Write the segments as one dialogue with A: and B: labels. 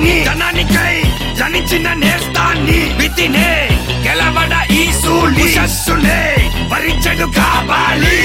A: నేస్తాన్ని జనానికై జనించిన నేస్తాన్ని వితినే గెలవడ ఈ సూళి శస్సునే భరించడు కావాలి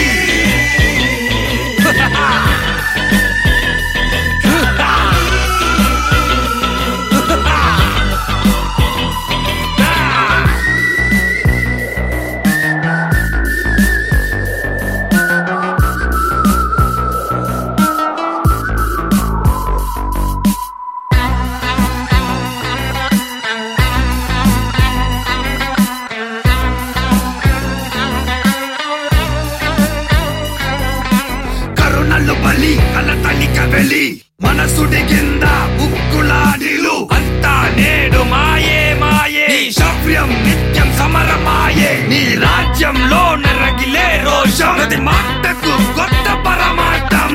A: కరుణలు బలి కల తలిక వెలి మనసుడి కింద ఉక్కులాడిలు అంతా నేడు మాయే మాయే నీ శౌర్యం నిత్యం సమరమాయే నీ రాజ్యంలో నరగిలే రోషం ప్రతి మాటకు కొత్త పరమార్థం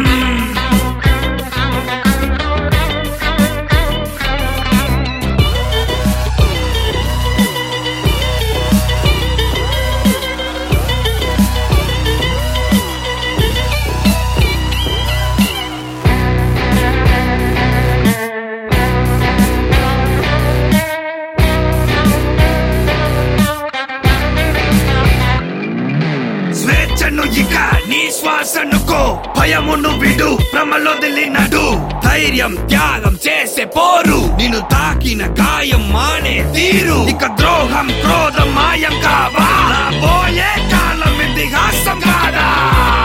A: స్వేచ్ఛను ఇక నీ శ్వాసనుకో భయమును విడు భ్రమలో నడు ధైర్యం త్యాగం చేసే పోరు నిన్ను తాకిన గాయం మానే తీరు ఇక ద్రోహం క్రోధం మాయం కావా పోయే కాలం ఇతిహాసం కాదా